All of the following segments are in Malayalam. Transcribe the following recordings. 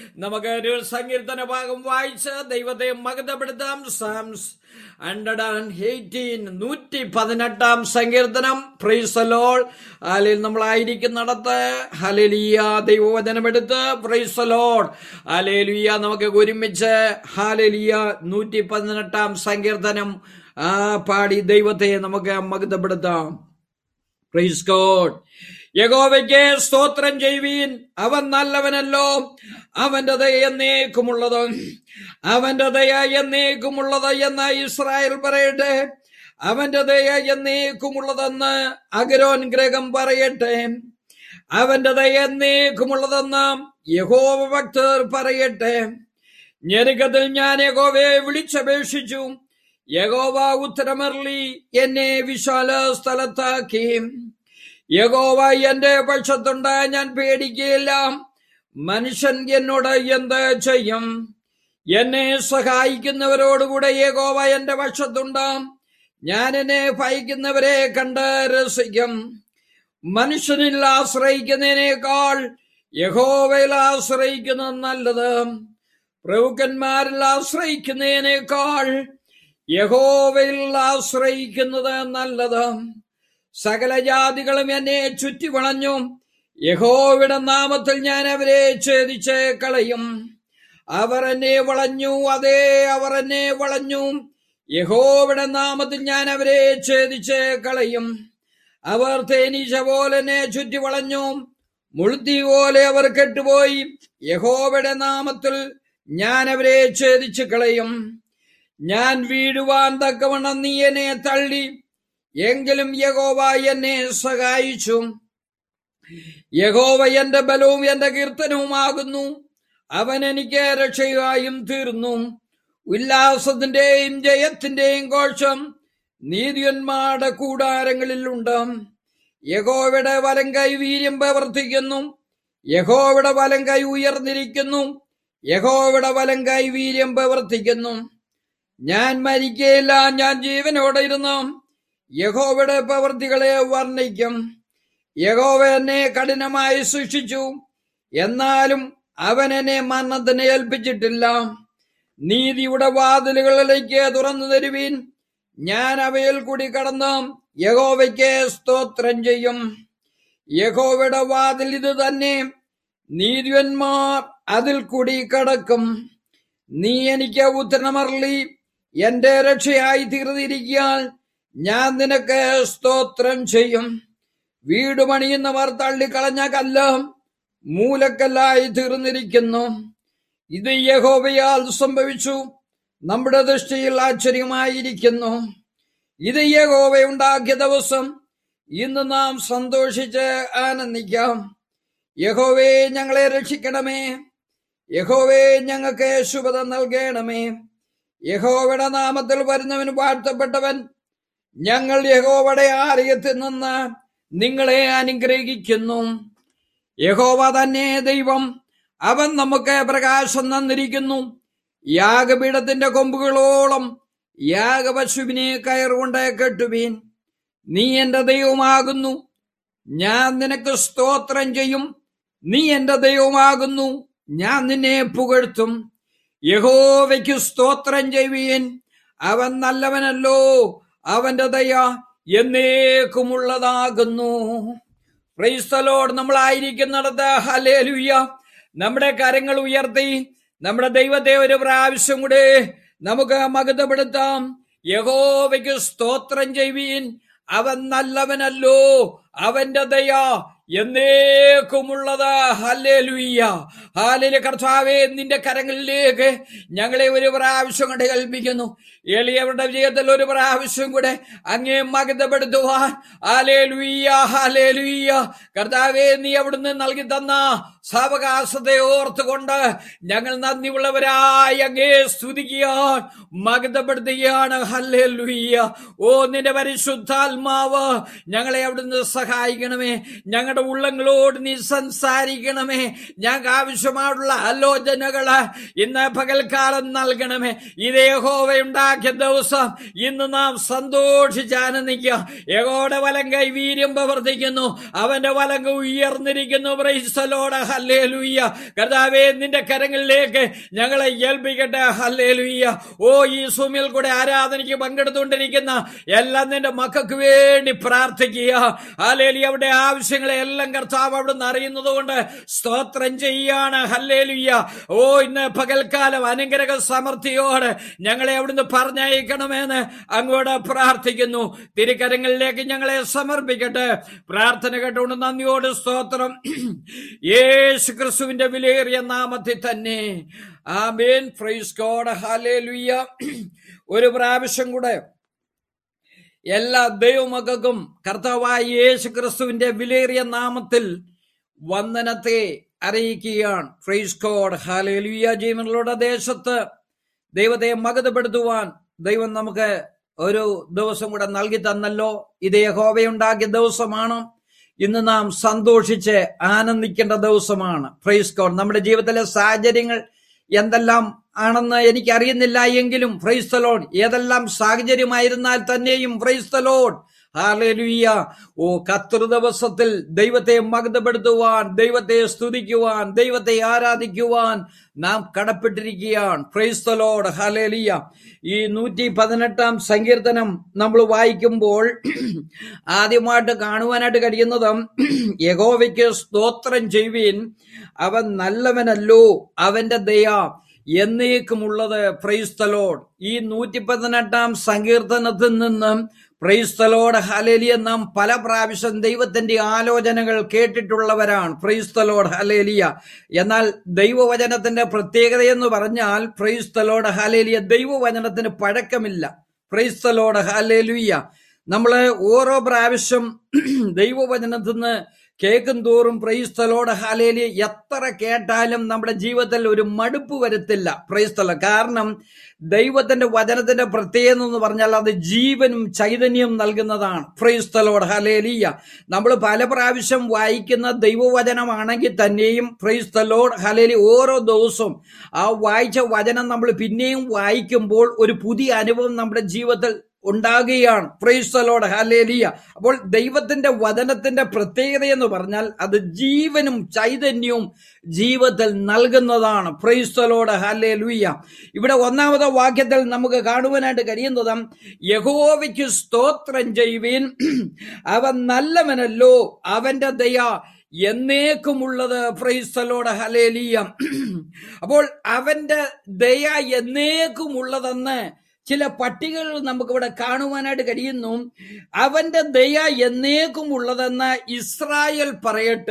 നമുക്ക് ഒരു സങ്കീർത്തന ഭാഗം വായിച്ച് ദൈവത്തെ മകതപ്പെടുത്താം സാംസ് ഹൺഡ്രഡ് ആൻഡ് എയ്റ്റീൻ നൂറ്റി പതിനെട്ടാം സങ്കീർത്തനം പ്രൈസലോൾ അതിൽ നമ്മളായിരിക്കുന്നിടത്ത് ഹലലിയ ദൈവവചനമെടുത്ത് പ്രൈസലോൾ ഹലേലിയ നമുക്ക് ഒരുമിച്ച് ഹാലലിയ നൂറ്റി പതിനെട്ടാം സങ്കീർത്തനം ആ പാടി ദൈവത്തെ നമുക്ക് മകതപ്പെടുത്താം പ്രൈസ് ഗോഡ് യഗോവയ്ക്ക് സ്തോത്രം ചെയ്യുവീൻ അവൻ നല്ലവനല്ലോ അവന്റെ ദയ എന്നേക്കുമുള്ളത് അവന്റെ ദയ എന്നേക്കുമുള്ളത് എന്ന് ഇസ്രായേൽ പറയട്ടെ അവന്റെ ദയ എന്നേക്കുമുള്ളതെന്ന് അഗരോൻ ഗ്രഹം പറയട്ടെ അവന്റെ ദയ എന്നേക്കുമുള്ളതെന്ന് യഹോവ ഭക്തർ പറയട്ടെ ഞെരുക്കത്തിൽ ഞാൻ യഹോവയെ വിളിച്ചപേക്ഷിച്ചു യഗോവ ഉത്തരമർലി എന്നെ വിശാല സ്ഥലത്താക്കി യഗോവ എന്റെ പക്ഷത്തുണ്ട് ഞാൻ പേടിക്കുകയില്ല മനുഷ്യൻ എന്നോട് എന്ത് ചെയ്യും എന്നെ സഹായിക്കുന്നവരോടുകൂടെ യഗോവ എന്റെ പക്ഷത്തുണ്ട് ഞാൻ എന്നെ ഭയക്കുന്നവരെ കണ്ട് രസിക്കും മനുഷ്യനിൽ ആശ്രയിക്കുന്നതിനേക്കാൾ യഹോവയിൽ ആശ്രയിക്കുന്നത് നല്ലത് പ്രഭുക്കന്മാരിൽ ആശ്രയിക്കുന്നതിനേക്കാൾ യഹോവയിൽ ആശ്രയിക്കുന്നത് നല്ലത് സകല ജാതികളും എന്നെ ചുറ്റി വളഞ്ഞു യഹോവയുടെ നാമത്തിൽ ഞാൻ അവരെ ഛേദിച്ച് കളയും അവർ എന്നെ വളഞ്ഞു അതേ അവർ എന്നെ വളഞ്ഞു യഹോവയുടെ നാമത്തിൽ ഞാൻ അവരെ ഛേദിച്ച് കളയും അവർ തേനീച്ച പോലെ എന്നെ ചുറ്റി വളഞ്ഞു മുഴുത്തി പോലെ അവർ കെട്ടുപോയി യഹോവയുടെ നാമത്തിൽ ഞാൻ അവരെ ഛേദിച്ച് കളയും ഞാൻ വീഴുവാൻ തക്കവണ്ണം നീ എന്നെ തള്ളി എങ്കിലും യഹോവ എന്നെ സഹായിച്ചു യഹോവ എന്റെ ബലവും എന്റെ കീർത്തനവുമാകുന്നു അവൻ എനിക്ക് രക്ഷയായും തീർന്നു ഉല്ലാസത്തിന്റെയും ജയത്തിന്റെയും കോശം നീതിയന്മാരുടെ കൂടാരങ്ങളിലുണ്ട് യഹോവയുടെ വലം കൈ വീര്യം പ്രവർത്തിക്കുന്നു യഹോവയുടെ വലം കൈ ഉയർന്നിരിക്കുന്നു യഹോവയുടെ വലം കൈ വീര്യം പ്രവർത്തിക്കുന്നു ഞാൻ മരിക്കയില്ല ഞാൻ ജീവനോടെ ഇരുന്നു യഹോവയുടെ പ്രവൃത്തികളെ വർണ്ണിക്കും യഹോവ എന്നെ കഠിനമായി സൂക്ഷിച്ചു എന്നാലും അവൻ എന്നെ മരണത്തിന് ഏൽപ്പിച്ചിട്ടില്ല നീതിയുടെ വാതിലുകളിലേക്ക് തുറന്നു തരുവീൻ ഞാൻ അവയിൽ കൂടി കടന്ന് യഹോവയ്ക്ക് സ്തോത്രം ചെയ്യും യഹോവയുടെ വാതിൽ ഇത് തന്നെ നീതിവന്മാർ അതിൽ കൂടി കടക്കും നീ എനിക്ക് ഉത്തരമറളി എന്റെ രക്ഷയായി തീർന്നിരിക്കാൻ ഞാൻ നിനക്ക് സ്തോത്രം ചെയ്യും വീട് പണിയുന്നവർ തള്ളിക്കളഞ്ഞ കല്ല് മൂലക്കല്ലായി തീർന്നിരിക്കുന്നു ഇത് യഹോവയാൽ സംഭവിച്ചു നമ്മുടെ ദൃഷ്ടിയിൽ ആശ്ചര്യമായിരിക്കുന്നു ഇത് യഹോവ ഉണ്ടാക്കിയ ദിവസം ഇന്ന് നാം സന്തോഷിച്ച് ആനന്ദിക്കാം യഹോവേ ഞങ്ങളെ രക്ഷിക്കണമേ യഹോവേ ഞങ്ങൾക്ക് ശുഭത നൽകണമേ യഹോവയുടെ നാമത്തിൽ വരുന്നവൻ വാഴ്ത്തപ്പെട്ടവൻ ഞങ്ങൾ യഹോവയുടെ ആലയത്തിൽ നിന്ന് നിങ്ങളെ അനുഗ്രഹിക്കുന്നു യഹോവ തന്നെ ദൈവം അവൻ നമുക്ക് പ്രകാശം തന്നിരിക്കുന്നു യാഗപീഠത്തിന്റെ കൊമ്പുകളോളം യാഗപശുവിനെ കയറുകൊണ്ട് കെട്ടുവീൻ നീ എന്റെ ദൈവമാകുന്നു ഞാൻ നിനക്ക് സ്തോത്രം ചെയ്യും നീ എന്റെ ദൈവമാകുന്നു ഞാൻ നിന്നെ പുകഴ്ത്തും യഹോവയ്ക്ക് സ്തോത്രം ചെയ്യുവീൻ അവൻ നല്ലവനല്ലോ അവന്റെ ദയ എന്നേക്കുമുള്ളതാകുന്നു ക്രൈസ്തലോട് നമ്മളായിരിക്കുന്നിടത്ത് ഹലേലുയ്യ നമ്മുടെ കരങ്ങൾ ഉയർത്തി നമ്മുടെ ദൈവത്തെ ഒരു പ്രാവശ്യം കൂടെ നമുക്ക് മകതപ്പെടുത്താം യഹോവയ്ക്ക് സ്തോത്രം ചെയ്യുവീൻ അവൻ നല്ലവനല്ലോ അവന്റെ ദയ എന്നേക്കുമുള്ളത് ഹല്ലേലൂയ്യ ഹാലിലെ കർത്താവേ നിന്റെ കരങ്ങളിലേക്ക് ഞങ്ങളെ ഒരു പ്രാവശ്യം കൊണ്ട് കൽപ്പിക്കുന്നു എളിയവരുടെ ജീവിതത്തിൽ ഒരു പ്രാവശ്യം കൂടെ അങ്ങേ മകതപ്പെടുത്തുവാൻ ഹാലേലുയ്യ ഹാലേലുയ്യ കർത്താവേ നീ അവിടുന്ന് നൽകി തന്ന സാവകാശത്തെ ഓർത്തുകൊണ്ട് ഞങ്ങൾ നന്ദിയുള്ളവരായി അങ്ങേ സ്തുതിക്കുകയാണ് മകതപ്പെടുത്തുകയാണ് ഹല്ലേലുയ്യ ഓ നിന്റെ പരിശുദ്ധാത്മാവ് ഞങ്ങളെ അവിടുന്ന് സഹായിക്കണമേ ഞങ്ങളുടെ ഞങ്ങളുടെ ഉള്ളങ്ങളോട് നീ സംസാരിക്കണമേ ഞങ്ങൾക്ക് ആവശ്യമായിട്ടുള്ള ആലോചനകള് ഇന്ന് പകൽക്കാലം നൽകണമേ ഇതേ യഹോവയുണ്ടാക്കിയ ദിവസം ഇന്ന് നാം സന്തോഷിച്ച് ആനന്ദിക്കുക യഹോയുടെ വലം കൈ വീര്യം പ്രവർത്തിക്കുന്നു അവന്റെ വലം കൈ ഉയർന്നിരിക്കുന്നു പ്രൈസലോട് ഹല്ലേ ലുയ്യ കർത്താവേ നിന്റെ കരങ്ങളിലേക്ക് ഞങ്ങളെ ഏൽപ്പിക്കട്ടെ ഹല്ലേ ലുയ്യ ഓ ഈ സുമിൽ കൂടെ ആരാധനയ്ക്ക് പങ്കെടുത്തുകൊണ്ടിരിക്കുന്ന എല്ലാം നിന്റെ മക്കൾക്ക് വേണ്ടി പ്രാർത്ഥിക്കുക ഹല്ലേലി അവിടെ ആവശ്യങ്ങളെ എല്ലാം കർത്താവ് അവിടുന്ന് അറിയുന്നത് കൊണ്ട് സ്തോത്രം ചെയ്യാണ് ഹല്ലേലുയ്യ ഓ ഇന്ന് പകൽക്കാലം അനുഗ്രഹ സമൃദ്ധിയോടെ ഞങ്ങളെ അവിടുന്ന് പറഞ്ഞയക്കണമെന്ന് അങ്ങോട്ട് പ്രാർത്ഥിക്കുന്നു തിരുക്കരങ്ങളിലേക്ക് ഞങ്ങളെ സമർപ്പിക്കട്ടെ പ്രാർത്ഥന കേട്ടുകൊണ്ട് നന്ദിയോട് സ്തോത്രം യേശു ക്രിസ്തുവിന്റെ വിലയേറിയ നാമത്തിൽ തന്നെ ആമേൻ ഫ്രൈസ് ഗോഡ് ഹാലേലുയ്യ ഒരു പ്രാവശ്യം കൂടെ എല്ലാ ദൈവമക്കൾക്കും കർത്താവായ യേശു ക്രിസ്തുവിന്റെ വിലയേറിയ നാമത്തിൽ വന്ദനത്തെ അറിയിക്കുകയാണ് ഫ്രൈസ് കോഡ് ഹാലേലുയ ജീവനുകളുടെ ദേശത്ത് ദൈവത്തെ മകതപ്പെടുത്തുവാൻ ദൈവം നമുക്ക് ഒരു ദിവസം കൂടെ നൽകി തന്നല്ലോ ഇത് യഹോവയുണ്ടാക്കിയ ദിവസമാണ് ഇന്ന് നാം സന്തോഷിച്ച് ആനന്ദിക്കേണ്ട ദിവസമാണ് ഫ്രൈസ് കോഡ് നമ്മുടെ ജീവിതത്തിലെ സാഹചര്യങ്ങൾ എന്തെല്ലാം ആണെന്ന് എനിക്കറിയുന്നില്ല എങ്കിലും ഫ്രൈസ്തലോൺ ഏതെല്ലാം സാഹചര്യമായിരുന്നാൽ തന്നെയും ഫ്രൈസ്തലോൺ ഹാലലുയ്യ ഓ കത്തൃ ദിവസത്തിൽ ദൈവത്തെ മഗ്ധപ്പെടുത്തുവാൻ ദൈവത്തെ സ്തുതിക്കുവാൻ ദൈവത്തെ ആരാധിക്കുവാൻ നാം കടപ്പെട്ടിരിക്കുകയാണ് ക്രൈസ്തലോട് ഹാലേലിയ ഈ നൂറ്റി പതിനെട്ടാം സങ്കീർത്തനം നമ്മൾ വായിക്കുമ്പോൾ ആദ്യമായിട്ട് കാണുവാനായിട്ട് കഴിയുന്നത് യഹോവയ്ക്ക് സ്തോത്രം ചെയ്യുവീൻ അവൻ നല്ലവനല്ലോ അവന്റെ ദയ എന്നേക്കുമുള്ളത് പ്രൈസ്തലോഡ് ഈ നൂറ്റി പതിനെട്ടാം സങ്കീർത്തനത്തിൽ നിന്നും പ്രൈസ്തലോട് ഹലേലിയ നാം പല പ്രാവശ്യം ദൈവത്തിന്റെ ആലോചനകൾ കേട്ടിട്ടുള്ളവരാണ് പ്രൈസ്തലോട് ഹലേലിയ എന്നാൽ ദൈവവചനത്തിന്റെ പ്രത്യേകത എന്ന് പറഞ്ഞാൽ പ്രൈസ്തലോട് ഹലേലിയ ദൈവവചനത്തിന് പഴക്കമില്ല പ്രൈസ്തലോട് ഹലേലുയ്യ നമ്മള് ഓരോ പ്രാവശ്യം ദൈവവചനത്തിൽ നിന്ന് കേൾക്കും തോറും പ്രൈസ്തലോട് ഹാലേലി എത്ര കേട്ടാലും നമ്മുടെ ജീവിതത്തിൽ ഒരു മടുപ്പ് വരുത്തില്ല പ്രൈസ്തല കാരണം ദൈവത്തിന്റെ വചനത്തിന്റെ പ്രത്യേകത എന്ന് പറഞ്ഞാൽ അത് ജീവനും ചൈതന്യവും നൽകുന്നതാണ് പ്രൈസ്തലോട് ഹലേലിയ നമ്മൾ പല പ്രാവശ്യം വായിക്കുന്ന ദൈവവചനമാണെങ്കിൽ തന്നെയും പ്രൈസ്തലോട് ഹലേലി ഓരോ ദിവസവും ആ വായിച്ച വചനം നമ്മൾ പിന്നെയും വായിക്കുമ്പോൾ ഒരു പുതിയ അനുഭവം നമ്മുടെ ജീവിതത്തിൽ ഉണ്ടാകുകയാണ് പ്രൈസ്തലോട് ഹലേലിയ അപ്പോൾ ദൈവത്തിന്റെ വചനത്തിന്റെ പ്രത്യേകത എന്ന് പറഞ്ഞാൽ അത് ജീവനും ചൈതന്യവും ജീവിതത്തിൽ നൽകുന്നതാണ് പ്രൈസ്തലോട് ഹലേലുയ്യ ഇവിടെ ഒന്നാമത്തെ വാക്യത്തിൽ നമുക്ക് കാണുവാനായിട്ട് കഴിയുന്നത് യഹോവയ്ക്ക് സ്തോത്രം ചെയ്യുവീൻ അവൻ നല്ലവനല്ലോ അവന്റെ ദയ എന്നേക്കുമുള്ളത് പ്രൈസ്തലോട് ഹലേലിയ അപ്പോൾ അവന്റെ ദയ എന്നേക്കുമുള്ളതെന്ന് ചില പട്ടികകൾ നമുക്കിവിടെ കാണുവാനായിട്ട് കഴിയുന്നു അവന്റെ ദയ എന്നേക്കും ഉള്ളതെന്ന് ഇസ്രായേൽ പറയട്ടെ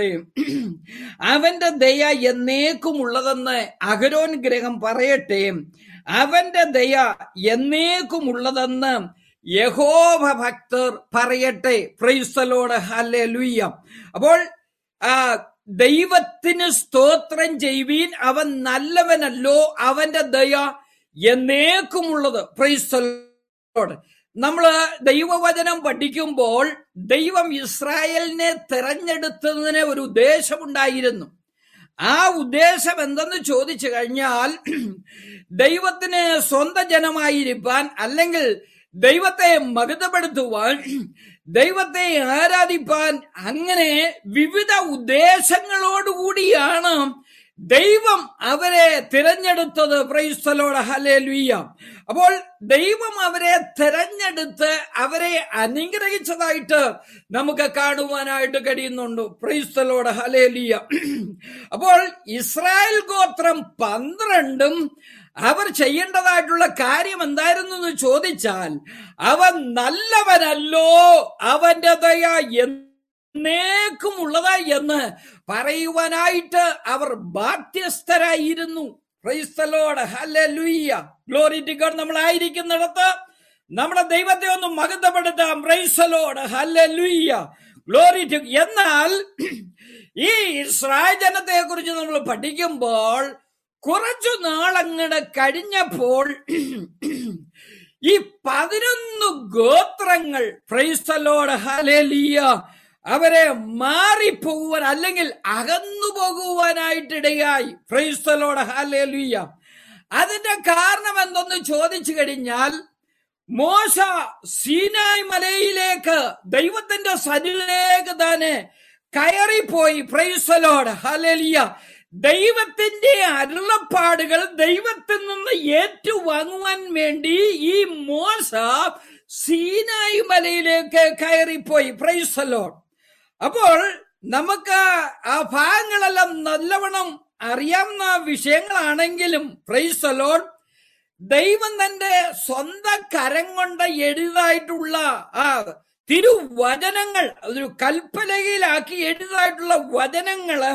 അവന്റെ ദയ എന്നേക്കും ഉള്ളതെന്ന് അഗരോൻ ഗ്രഹം പറയട്ടെ അവന്റെ ദയ എന്നേക്കും ഉള്ളതെന്ന് യഹോഭ ഭക്തർ പറയട്ടെ പ്രൈസലോട് ഹല്ലെ ലുയ്യ അപ്പോൾ ആ ദൈവത്തിന് സ്തോത്രം ചെയ്യുവീൻ അവൻ നല്ലവനല്ലോ അവന്റെ ദയ എന്നേക്കുമുള്ളത് പ്രൈസ്തലോട് നമ്മള് ദൈവവചനം പഠിക്കുമ്പോൾ ദൈവം ഇസ്രായേലിനെ തെരഞ്ഞെടുത്തതിന് ഒരു ഉദ്ദേശമുണ്ടായിരുന്നു ആ ഉദ്ദേശം എന്തെന്ന് ചോദിച്ചു കഴിഞ്ഞാൽ ദൈവത്തിന് സ്വന്തം ജനമായിരിക്കാൻ അല്ലെങ്കിൽ ദൈവത്തെ മകതപ്പെടുത്തുവാൻ ദൈവത്തെ ആരാധിപ്പാൻ അങ്ങനെ വിവിധ ഉദ്ദേശങ്ങളോടുകൂടിയാണ് ദൈവം അവരെ തിരഞ്ഞെടുത്തത് പ്രൈസ്തലോട് ഹലേലുയ്യ അപ്പോൾ ദൈവം അവരെ തിരഞ്ഞെടുത്ത് അവരെ അനുഗ്രഹിച്ചതായിട്ട് നമുക്ക് കാണുവാനായിട്ട് കഴിയുന്നുണ്ട് പ്രൈസ്തലോട് ഹലേലിയ അപ്പോൾ ഇസ്രായേൽ ഗോത്രം പന്ത്രണ്ടും അവർ ചെയ്യേണ്ടതായിട്ടുള്ള കാര്യം എന്തായിരുന്നു എന്ന് ചോദിച്ചാൽ അവൻ നല്ലവനല്ലോ അവന്റെ ദയ എന്നേക്കുമുള്ളതായി എന്ന് പറയുവാനായിട്ട് അവർ ബാധ്യസ്ഥരായിരുന്നു praise the Lord hallelujah glory to God നമ്മളായിരിക്കുന്നിടത്ത് നമ്മുടെ ദൈവത്തെ ഒന്ന് മഹത്വപ്പെടുത്താം പ്രൈസലോട് ഹല്ലേലൂയ്യ ഗ്ലോറി ടു എന്നാൽ ഈ ഇസ്രായേൽ ജനത്തെ കുറിച്ച് നമ്മൾ പഠിക്കുമ്പോൾ കുറച്ചു നാളങ്ങടെ കഴിഞ്ഞപ്പോൾ ഈ പതിനൊന്ന് ഗോത്രങ്ങൾ പ്രൈസ്തലോട് ഹലേലിയ അവരെ മാറിപ്പോകുവാൻ അല്ലെങ്കിൽ അകന്നു പോകുവാനായിട്ടിടയായി ഫ്രൈസ്തലോട് ഹാലേലുയ്യ അതിന്റെ കാരണം എന്തെന്ന് ചോദിച്ചു കഴിഞ്ഞാൽ മോശ സീനായ് മലയിലേക്ക് ദൈവത്തിന്റെ സന്നിധിയിലേക്ക് തന്നെ കയറിപ്പോയി പ്രൈസലോട് ഹലലിയ ദൈവത്തിന്റെ അരുളപ്പാടുകൾ ദൈവത്തിൽ നിന്ന് ഏറ്റുവാങ്ങുവാൻ വേണ്ടി ഈ മോശ സീനായി മലയിലേക്ക് കയറിപ്പോയി പ്രൈസലോട് അപ്പോൾ നമുക്ക് ആ ഭാഗങ്ങളെല്ലാം നല്ലവണ്ണം അറിയാവുന്ന വിഷയങ്ങളാണെങ്കിലും പ്രൈസലോൺ ദൈവം തന്റെ സ്വന്തം കരം കൊണ്ട് എഴുതായിട്ടുള്ള ആ തിരുവചനങ്ങൾ ഒരു കൽപ്പലകയിലാക്കി എഴുതായിട്ടുള്ള വചനങ്ങള്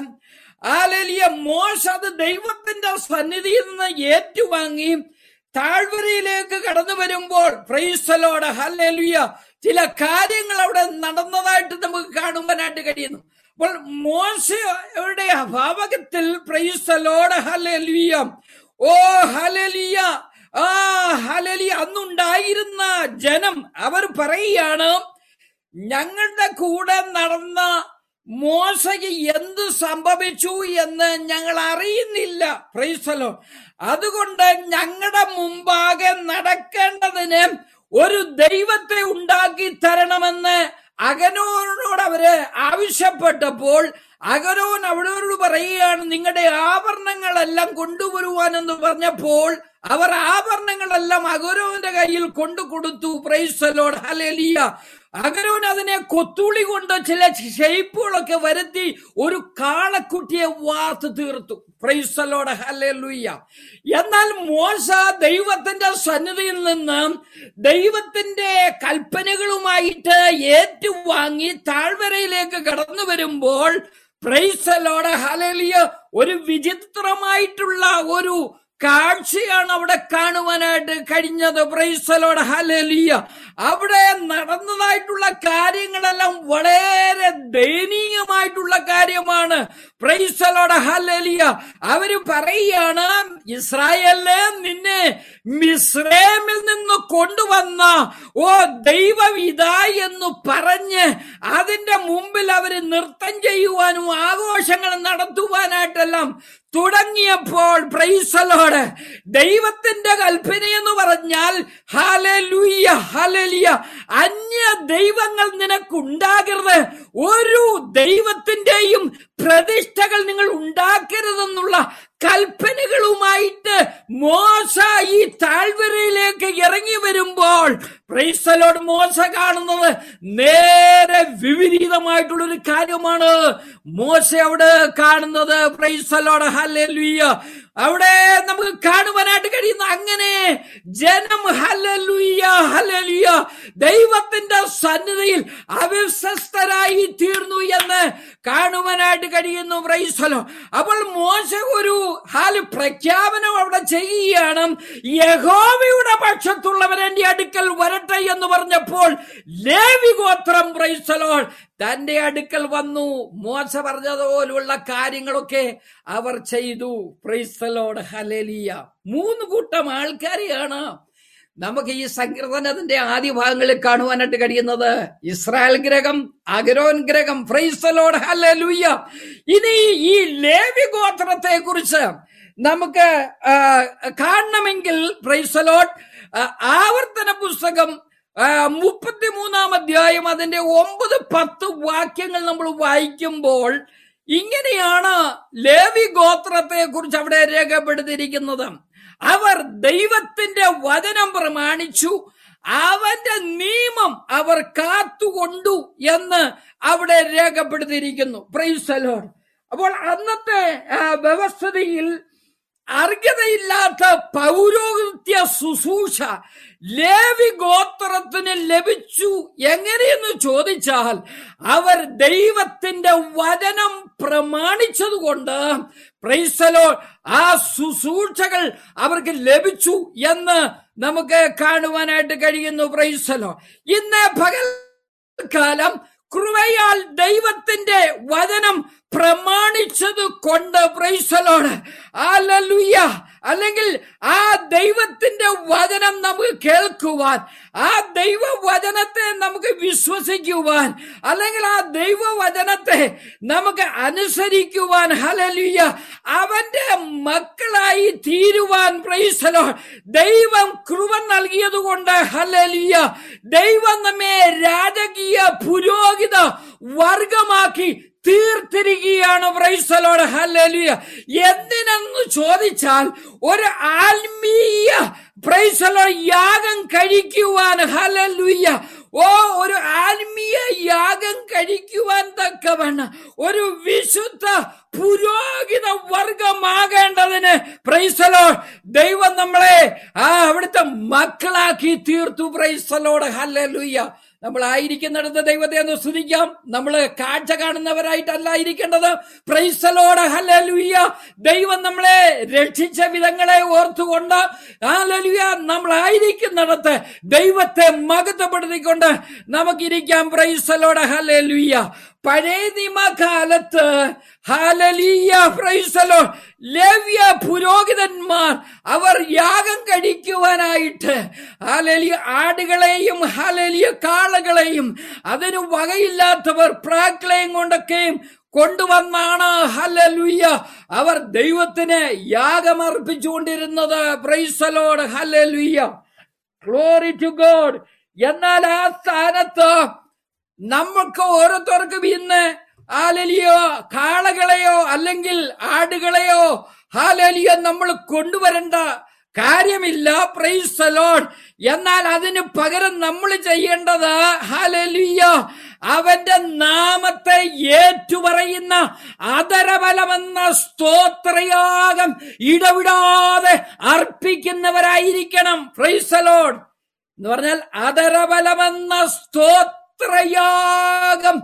ആലലിയ മോശ അത് ദൈവത്തിന്റെ സന്നിധിയിൽ നിന്ന് ഏറ്റുവാങ്ങി താഴ്വരയിലേക്ക് കടന്നു വരുമ്പോൾ പ്രൈസലോട് ഹല്ലേലുയ ചില കാര്യങ്ങൾ അവിടെ നടന്നതായിട്ട് നമുക്ക് കാണുവാനായിട്ട് കഴിയുന്നു അപ്പോൾ മോശയുടെ അഭാവകത്തിൽ പ്രൈസലോട് ഹല്ലേലുയ ഓ ഹലലിയ ആ ഹലലിയ അന്നുണ്ടായിരുന്ന ജനം അവർ പറയുകയാണ് ഞങ്ങളുടെ കൂടെ നടന്ന മോശയ്ക്ക് എന്ത് സംഭവിച്ചു എന്ന് ഞങ്ങൾ അറിയുന്നില്ല പ്രൈസലോ അതുകൊണ്ട് ഞങ്ങളുടെ മുമ്പാകെ നടക്കേണ്ടതിന് ഒരു ദൈവത്തെ ഉണ്ടാക്കി തരണമെന്ന് അഗനോനോട് അവര് ആവശ്യപ്പെട്ടപ്പോൾ അഗരോൻ അവരോട് പറയുകയാണ് നിങ്ങളുടെ ആഭരണങ്ങളെല്ലാം കൊണ്ടുവരുവാനെന്ന് പറഞ്ഞപ്പോൾ അവർ ആഭരണങ്ങളെല്ലാം അഗരോന്റെ കയ്യിൽ കൊണ്ടു കൊടുത്തു പ്രൈസലോട് ഹലേലിയ അഗരോൻ അതിനെ കൊത്തുളി കൊണ്ട് ചില ഷെയ്പ്പുകളൊക്കെ വരുത്തി ഒരു കാളക്കുട്ടിയെ വാർത്ത് തീർത്തു പ്രൈസലോട് ഹലേലുയ്യ എന്നാൽ മോശ ദൈവത്തിന്റെ സന്നിധിയിൽ നിന്ന് ദൈവത്തിന്റെ കൽപ്പനകളുമായിട്ട് ഏറ്റുവാങ്ങി താഴ്വരയിലേക്ക് കടന്നു വരുമ്പോൾ പ്രൈസലോട് ഹലേലിയ ഒരു വിചിത്രമായിട്ടുള്ള ഒരു കാഴ്ചയാണ് അവിടെ കാണുവാനായിട്ട് കഴിഞ്ഞത് പ്രൈസലോട് ഹലലിയ അവിടെ നടന്നതായിട്ടുള്ള കാര്യങ്ങളെല്ലാം വളരെ ദയനീയമായിട്ടുള്ള കാര്യമാണ് പ്രൈസലോട് ഹലലിയ അവര് പറയുകയാണ് ഇസ്രായേലിനെ നിന്നെ മിസ്രൈമിൽ നിന്ന് കൊണ്ടുവന്ന ഓ ദൈവം ഇതാ എന്ന് പറഞ്ഞ് അതിന്റെ മുമ്പിൽ അവര് നൃത്തം ചെയ്യുവാനും ആഘോഷങ്ങൾ നടത്തുവാനായിട്ടെല്ലാം തുടങ്ങിയപ്പോൾ പ്രൈസലോട് ദൈവത്തിന്റെ കൽപ്പന എന്ന് പറഞ്ഞാൽ ഹലലുയ്യ ഹലലിയ അന്യ ദൈവങ്ങൾ നിനക്കുണ്ടാകരുത് ഒരു ദൈവത്തിന്റെയും പ്രതിഷ്ഠകൾ നിങ്ങൾ ഉണ്ടാക്കരുതെന്നുള്ള കൽപ്പനകളുമായിട്ട് മോശ ഈ താഴ്വരയിലേക്ക് ഇറങ്ങി വരുമ്പോൾ പ്രൈസലോട് മോശ കാണുന്നത് നേരെ വിപരീതമായിട്ടുള്ള ഒരു കാര്യമാണ് മോശ അവിടെ കാണുന്നത് പ്രൈസലോട് ഹല്ലേലൂയ അവിടെ നമുക്ക് കാണുവാനായിട്ട് കഴിയുന്ന അങ്ങനെ ജനം ഹലലുയ്യ ഹലലിയ ദൈവത്തിന്റെ സന്നിധിയിൽ അവിശ്വസ്തരായി തീർന്നു എന്ന് കാണുവാനായിട്ട് കഴിയുന്നു പ്രൈസലോ അപ്പോൾ മോശ ഒരു ഹാല് പ്രഖ്യാപനം അവിടെ ചെയ്യുകയാണ് യഹോവയുടെ പക്ഷത്തുള്ളവർ എന്റെ അടുക്കൽ വരട്ടെ എന്ന് പറഞ്ഞപ്പോൾ ലേവി ഗോത്രം പ്രൈസലോ തന്റെ അടുക്കൽ വന്നു മോശ പറഞ്ഞതുപോലുള്ള കാര്യങ്ങളൊക്കെ അവർ ചെയ്തു പ്രൈസലോട് ഹലേലിയ മൂന്ന് കൂട്ടം ആൾക്കാരെയാണ് നമുക്ക് ഈ സങ്കീർത്തനത്തിന്റെ ആദ്യ ഭാഗങ്ങളിൽ കാണുവാനായിട്ട് കഴിയുന്നത് ഇസ്രായേൽ ഗ്രഹം അഗരോൻ ഗ്രഹം ഫ്രൈസലോട് ഹലലുയ്യ ഇനി ഈ ലേവി ഗോത്രത്തെ കുറിച്ച് നമുക്ക് കാണണമെങ്കിൽ ഫ്രൈസലോട്ട് ആവർത്തന പുസ്തകം മുപ്പത്തിമൂന്നാം അധ്യായം അതിന്റെ ഒമ്പത് പത്ത് വാക്യങ്ങൾ നമ്മൾ വായിക്കുമ്പോൾ ഇങ്ങനെയാണ് ലേവി ഗോത്രത്തെ കുറിച്ച് അവിടെ രേഖപ്പെടുത്തിയിരിക്കുന്നത് അവർ ദൈവത്തിന്റെ വചനം പ്രമാണിച്ചു അവന്റെ നിയമം അവർ കാത്തുകൊണ്ടു എന്ന് അവിടെ രേഖപ്പെടുത്തിയിരിക്കുന്നു പ്രൈസലോൺ അപ്പോൾ അന്നത്തെ വ്യവസ്ഥതയിൽ അർഹതയില്ലാത്ത പൗരോഹിത്യ ശുശ്രൂഷ ലേവി ഗോത്രത്തിന് ലഭിച്ചു എങ്ങനെയെന്ന് ചോദിച്ചാൽ അവർ ദൈവത്തിന്റെ വചനം പ്രമാണിച്ചതുകൊണ്ട് പ്രൈസലോ ആ ശുശ്രൂഷകൾ അവർക്ക് ലഭിച്ചു എന്ന് നമുക്ക് കാണുവാനായിട്ട് കഴിയുന്നു പ്രൈസലോ ഇന്ന് പകൽ കാലം കൃപയാൽ ദൈവത്തിന്റെ വചനം പ്രമാണിച്ചത് കൊണ്ട് പ്രൈസലോട് ആലലുയ്യ അല്ലെങ്കിൽ ആ ദൈവത്തിന്റെ വചനം നമുക്ക് കേൾക്കുവാൻ ആ ദൈവവചനത്തെ നമുക്ക് വിശ്വസിക്കുവാൻ അല്ലെങ്കിൽ ആ ദൈവവചനത്തെ നമുക്ക് അനുസരിക്കുവാൻ ഹലലിയ അവന്റെ മക്കളായി തീരുവാൻ പ്രൈസലോ ദൈവം കൃപ നൽകിയതുകൊണ്ട് ഹലലിയ ദൈവം നമ്മെ രാജകീയ പുരോഹിത വർഗമാക്കി തീർത്തിരിക്കുകയാണ് പ്രൈസലോട് ഹല്ലേലൂയ എന്തിനെന്ന് ചോദിച്ചാൽ ഒരു ആത്മീയ പ്രൈസലോ യാഗം കഴിക്കുവാൻ ഹല്ലേലൂയ ഓ ഒരു ആത്മീയ യാഗം കഴിക്കുവാൻ തക്കവണ്ണം ഒരു വിശുദ്ധ പുരോഹിത വർഗമാകേണ്ടതിന് പ്രൈസലോ ദൈവം നമ്മളെ ആ അവിടുത്തെ മക്കളാക്കി തീർത്തു പ്രൈസലോട് ഹല്ലേലൂയ നമ്മളായിരിക്കുന്നിടത്ത് ദൈവത്തെ ഒന്ന് സ്തുതിക്കാം നമ്മൾ കാഴ്ച കാണുന്നവരായിട്ടല്ല ഇരിക്കേണ്ടത് പ്രൈസലോട് ഹലലുയ്യ ദൈവം നമ്മളെ രക്ഷിച്ച വിധങ്ങളെ ഓർത്തുകൊണ്ട് ഹലലുയ നമ്മളായിരിക്കുന്നിടത്ത് ദൈവത്തെ മകത്തപ്പെടുത്തിക്കൊണ്ട് നമുക്കിരിക്കാം പ്രൈസലോട് ഹലലുയ്യ പഴയ നിയമകാലത്ത് ഹാലലീയ പ്രൈസലോ ലേവ്യ പുരോഹിതന്മാർ അവർ യാഗം കഴിക്കുവാനായിട്ട് ഹാലലിയ ആടുകളെയും ഹാലലിയ കാളകളെയും അതിന് വകയില്ലാത്തവർ പ്രാക്കളെയും കൊണ്ടൊക്കെയും കൊണ്ടുവന്നാണ് ഹലലുയ്യ അവർ ദൈവത്തിന് യാഗമർപ്പിച്ചുകൊണ്ടിരുന്നത് പ്രൈസലോട് ഹലലുയ്യ ഗ്ലോറി ടു ഗോഡ് എന്നാൽ ആ സ്ഥാനത്ത് നമ്മൾക്ക് ഓരോരുത്തർക്കും ഇന്ന് ഹാലലിയോ കാളകളെയോ അല്ലെങ്കിൽ ആടുകളെയോ ഹാലലിയോ നമ്മൾ കൊണ്ടുവരേണ്ട കാര്യമില്ല പ്രൈസ് ലോഡ് എന്നാൽ അതിന് പകരം നമ്മൾ ചെയ്യേണ്ടത് ഹാലലിയ അവന്റെ നാമത്തെ ഏറ്റുപറയുന്ന അതരബലമെന്ന സ്തോത്രയാഗം ഇടവിടാതെ അർപ്പിക്കുന്നവരായിരിക്കണം പ്രൈസ് ലോഡ് എന്ന് പറഞ്ഞാൽ അതരബലമെന്ന സ്തോത്ര യാഗം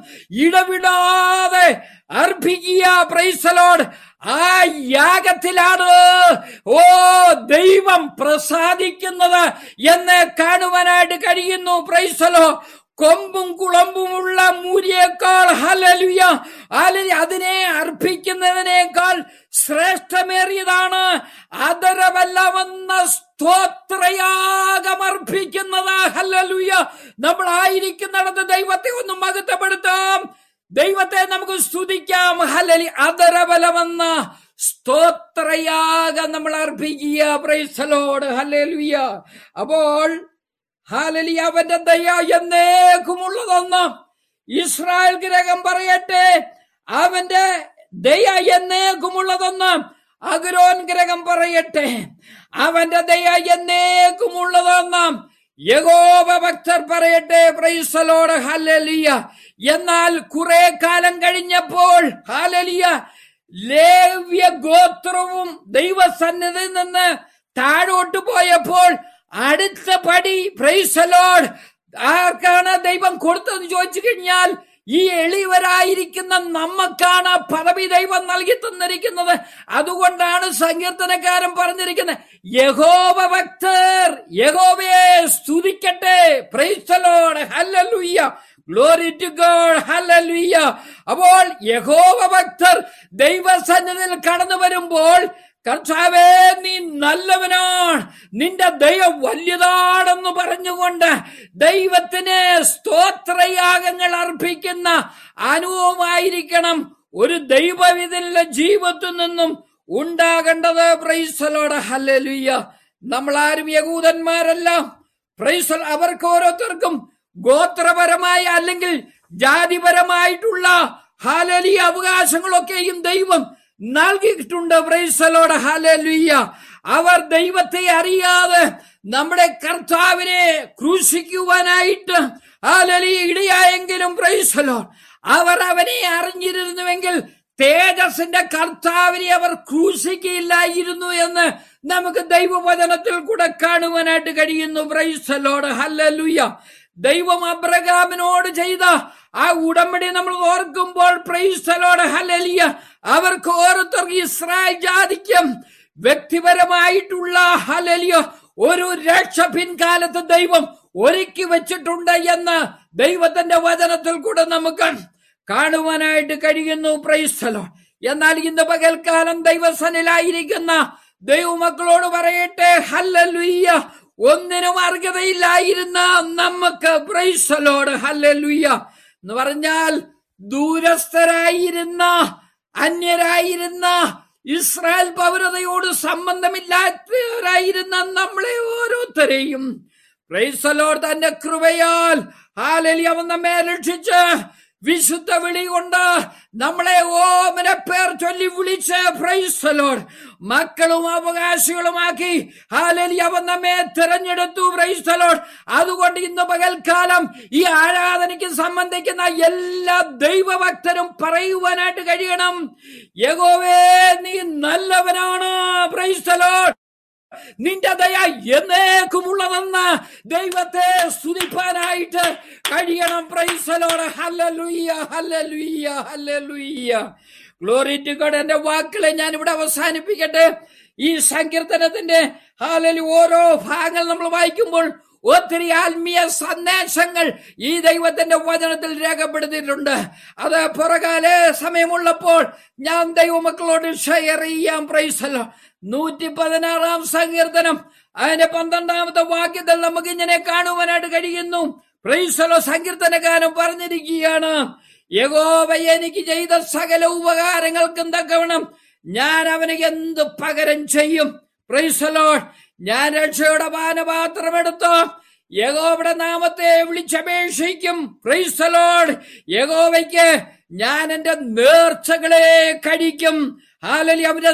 ഇടവിടാതെ അർപ്പിക്കുക പ്രൈസലോട് ആ യാഗത്തിലാണ് ഓ ദൈവം പ്രസാദിക്കുന്നത് എന്ന് കാണുവാനായിട്ട് കഴിയുന്നു പ്രൈസലോ കൊമ്പും കുളമ്പുമുള്ള മൂരിയേക്കാൾ ഹലലുയ ഹലലി അതിനെ അർപ്പിക്കുന്നതിനേക്കാൾ ശ്രേഷ്ഠമേറിയതാണ് അതരവല്ലമെന്ന സ്തോത്രയാഗമർപ്പിക്കുന്നത് ഹലലുയ നമ്മളായിരിക്കുന്നിടത്ത് ദൈവത്തെ ഒന്ന് മഹത്വപ്പെടുത്താം ദൈവത്തെ നമുക്ക് സ്തുതിക്കാം ഹലലി അതരബലമെന്ന സ്തോത്രയാഗം നമ്മൾ അർപ്പിക്കുക പ്രൈസലോട് ഹലലുയ അപ്പോൾ ഹാലലി അവന്റെ ദയ എന്നേക്കുമുള്ളതെന്ന് ഇസ്രായേൽ ഗ്രഹം പറയട്ടെ അവന്റെ ദയ എന്നേക്കുമുള്ളതെന്ന് അഗ്രോൻ ഗ്രഹം പറയട്ടെ അവന്റെ ദയ എന്നേക്കുമുള്ളതെന്ന് യഗോപ ഭക്തർ പറയട്ടെ പ്രൈസലോട് ഹലലിയ എന്നാൽ കുറെ കാലം കഴിഞ്ഞപ്പോൾ ഹാലലിയ ലേവ്യ ഗോത്രവും ദൈവസന്നിധിയിൽ നിന്ന് താഴോട്ട് പോയപ്പോൾ അടുത്ത പടി പ്രൈസലോഡ് ആർക്കാണ് ദൈവം കൊടുത്തതെന്ന് ചോദിച്ചു കഴിഞ്ഞാൽ ഈ എളിവരായിരിക്കുന്ന നമ്മക്കാണ് പദവി ദൈവം നൽകി തന്നിരിക്കുന്നത് അതുകൊണ്ടാണ് സങ്കീർത്തനക്കാരൻ പറഞ്ഞിരിക്കുന്നത് യഹോവ ഭക്തർ യഹോവയെ സ്തുതിക്കട്ടെ praise the Lord hallelujah glory to God hallelujah അപ്പോൾ യഹോവ ഭക്തർ ദൈവസന്നിധിയിൽ കടന്നു വരുമ്പോൾ കർത്താവേ നീ നല്ലവനാണ് നിന്റെ ദൈവം വലിയതാണെന്ന് പറഞ്ഞുകൊണ്ട് ദൈവത്തിന് സ്തോത്രയാഗങ്ങൾ അർപ്പിക്കുന്ന അനുഭവമായിരിക്കണം ഒരു ദൈവവിധന്റെ ജീവിതത്തിൽ നിന്നും ഉണ്ടാകേണ്ടത് പ്രൈസലോട് ഹല്ലേലൂയ നമ്മളാരും യകൂദന്മാരല്ല പ്രൈസൽ അവർക്ക് ഓരോരുത്തർക്കും ഗോത്രപരമായ അല്ലെങ്കിൽ ജാതിപരമായിട്ടുള്ള ഹാലലി അവകാശങ്ങളൊക്കെയും ദൈവം നൽകിയിട്ടുണ്ട് പ്രൈസലോട് ഹാലലുയ്യ അവർ ദൈവത്തെ അറിയാതെ നമ്മുടെ കർത്താവിനെ ക്രൂശിക്കുവാനായിട്ട് ഹാലലി ഇടയായെങ്കിലും പ്രൈസലോ അവർ അവനെ അറിഞ്ഞിരുന്നുവെങ്കിൽ തേജസിന്റെ കർത്താവിനെ അവർ ക്രൂശിക്കയില്ലായിരുന്നു എന്ന് നമുക്ക് ദൈവവചനത്തിൽ കൂടെ കാണുവാനായിട്ട് കഴിയുന്നു പ്രൈസലോട് ഹല്ലലുയ്യ ദൈവം അബ്രഹാമിനോട് ചെയ്ത ആ ഉടമ്പടി നമ്മൾ ഓർക്കുമ്പോൾ പ്രൈസലോട് ഹലലിയ അവർക്ക് ഓരോരുത്തർക്ക് ഇസ്രായേൽ ജാതിക്കും വ്യക്തിപരമായിട്ടുള്ള ഹലലിയ ഒരു രക്ഷ പിൻകാലത്ത് ദൈവം ഒരുക്കി വെച്ചിട്ടുണ്ട് എന്ന് ദൈവത്തിന്റെ വചനത്തിൽ കൂടെ നമുക്ക് കാണുവാനായിട്ട് കഴിയുന്നു പ്രൈസലോ എന്നാൽ ഇന്ന് പകൽക്കാലം ദൈവസനിലായിരിക്കുന്ന ദൈവമക്കളോട് പറയട്ടെ ഹല്ലലുയ്യ ഒന്നിനും അർഹതയില്ലായിരുന്ന നമുക്ക് പ്രൈസലോട് ഹല്ലലുയ്യ എന്ന് പറഞ്ഞാൽ ദൂരസ്ഥരായിരുന്ന അന്യരായിരുന്ന ഇസ്രായേൽ പൗരതയോട് സംബന്ധമില്ലാത്തവരായിരുന്ന നമ്മളെ ഓരോരുത്തരെയും പ്രൈസലോർ തന്റെ കൃപയാൽ ഹാലലി അവൻ നമ്മെ രക്ഷിച്ച് വിശുദ്ധ വിളി കൊണ്ട് നമ്മളെ ഓമന പേർ ചൊല്ലി വിളിച്ച് പ്രൈസലോർ മക്കളും അവകാശികളുമാക്കി ഹാലലി അവൻ നമ്മെ തിരഞ്ഞെടുത്തു പ്രൈസലോർ അതുകൊണ്ട് ഇന്ന് പകൽക്കാലം ഈ ആരാധനയ്ക്ക് സംബന്ധിക്കുന്ന എല്ലാ ദൈവഭക്തരും പറയുവാനായിട്ട് കഴിയണം യഗോവേ നീ നല്ലവനാണ് പ്രൈസലോർ നിന്റെ ദയ എന്നേക്കുമുള്ളതെന്ന് ദൈവത്തെ സ്തുതിപ്പാനായിട്ട് കഴിയണം praise the Lord hallelujah hallelujah hallelujah glory to God എന്റെ വാക്കുകളെ ഞാൻ ഇവിടെ അവസാനിപ്പിക്കട്ടെ ഈ സങ്കീർത്തനത്തിന്റെ ഹാലലി ഓരോ ഭാഗങ്ങൾ നമ്മൾ വായിക്കുമ്പോൾ ഒത്തിരി ആത്മീയ സന്ദേശങ്ങൾ ഈ ദൈവത്തിന്റെ വചനത്തിൽ രേഖപ്പെടുത്തിയിട്ടുണ്ട് അത് പുറകാലെ സമയമുള്ളപ്പോൾ ഞാൻ ദൈവമക്കളോട് ഷെയർ ചെയ്യാം പ്രൈസലോ നൂറ്റി പതിനാറാം സങ്കീർത്തനം അതിന്റെ പന്ത്രണ്ടാമത്തെ വാക്യത്തിൽ നമുക്ക് ഇങ്ങനെ കാണുവാനായിട്ട് കഴിയുന്നു പ്രൈസലോ സങ്കീർത്തനകാരൻ പറഞ്ഞിരിക്കുകയാണ് യഗോവ എനിക്ക് ചെയ്ത സകല ഉപകാരങ്ങൾക്കും തക്കവണ്ണം ഞാൻ അവന് എന്ത് പകരം ചെയ്യും പ്രൈസലോ ഞാൻ രക്ഷയുടെ പാനപാത്രമെടുത്തു യഗോവയുടെ നാമത്തെ വിളിച്ചപേക്ഷിക്കും പ്രൈസലോഡ് യഗോവയ്ക്ക് ഞാൻ എന്റെ നേർച്ചകളെ കഴിക്കും ഹാലലി അവന്റെ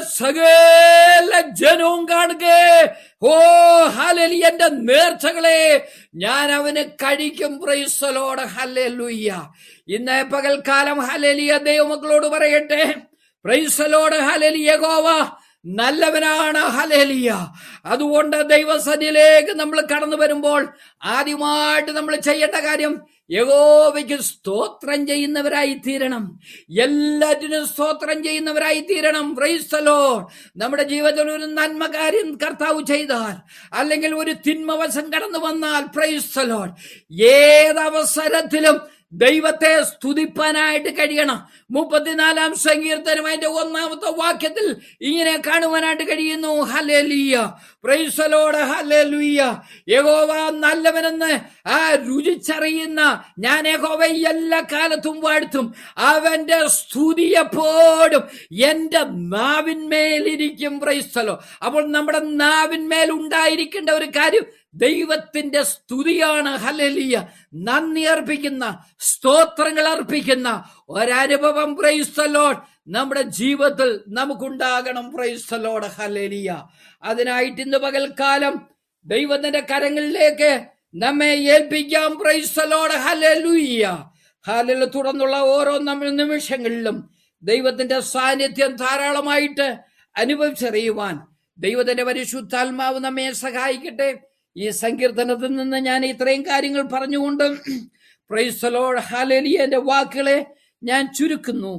സകല ജനവും കാണുക ഓ ഹാലലി എന്റെ നേർച്ചകളെ ഞാൻ അവന് കഴിക്കും പ്രൈസലോട് ഹലലുയ്യ ഇന്ന് പകൽക്കാലം ഹലലിയ ദൈവമക്കളോട് പറയട്ടെ പ്രൈസലോട് ഹലലിയ ഗോവ നല്ലവനാണ് ഹലേലിയ അതുകൊണ്ട് ദൈവസന്നിലേക്ക് നമ്മൾ കടന്നു വരുമ്പോൾ ആദ്യമായിട്ട് നമ്മൾ ചെയ്യേണ്ട കാര്യം യഗോവയ്ക്ക് സ്തോത്രം ചെയ്യുന്നവരായി തീരണം എല്ലാറ്റിനും സ്തോത്രം ചെയ്യുന്നവരായി തീരണം പ്രൈസ്തലോ നമ്മുടെ ജീവിതത്തിൽ ഒരു നന്മ കാര്യം കർത്താവ് ചെയ്താൽ അല്ലെങ്കിൽ ഒരു തിന്മവശം കടന്നു വന്നാൽ പ്രൈസ്തലോ ഏതവസരത്തിലും ദൈവത്തെ സ്തുതിപ്പാനായിട്ട് കഴിയണം മുപ്പത്തിനാലാം സങ്കീർത്തനം അതിന്റെ ഒന്നാമത്തെ വാക്യത്തിൽ ഇങ്ങനെ കാണുവാനായിട്ട് കഴിയുന്നു ഹലേലിയ പ്രൈസലോട് ഹലേലുയ്യ യഹോവ നല്ലവനെന്ന് ആ രുചിച്ചറിയുന്ന ഞാൻ യഹോവ എല്ലാ കാലത്തും വാഴ്ത്തും അവന്റെ സ്തുതി എപ്പോഴും എന്റെ നാവിന്മേലിരിക്കും പ്രൈസലോ അപ്പോൾ നമ്മുടെ നാവിന്മേൽ ഉണ്ടായിരിക്കേണ്ട ഒരു കാര്യം ദൈവത്തിന്റെ സ്തുതിയാണ് ഹലലിയ നന്ദി അർപ്പിക്കുന്ന സ്തോത്രങ്ങൾ അർപ്പിക്കുന്ന ഒരനുഭവം പ്രൈസ്തലോഡ് നമ്മുടെ ജീവിതത്തിൽ നമുക്കുണ്ടാകണം പ്രൈസ്തലോട് ഹലലിയ അതിനായിട്ട് ഇന്ന് പകൽക്കാലം ദൈവത്തിന്റെ കരങ്ങളിലേക്ക് നമ്മെ ഏൽപ്പിക്കാം പ്രൈസ്തലോട് ഹലലുയ്യ ഹാലിൽ തുടർന്നുള്ള ഓരോ നമ്മൾ നിമിഷങ്ങളിലും ദൈവത്തിന്റെ സാന്നിധ്യം ധാരാളമായിട്ട് അനുഭവിച്ചറിയുവാൻ ദൈവത്തിന്റെ പരിശുദ്ധാത്മാവ് നമ്മെ സഹായിക്കട്ടെ ഈ സങ്കീർത്തനത്തിൽ നിന്ന് ഞാൻ ഇത്രയും കാര്യങ്ങൾ പറഞ്ഞുകൊണ്ട് പ്രൈസലോഡ് ഹാലലിയ എന്റെ വാക്കുകളെ ഞാൻ ചുരുക്കുന്നു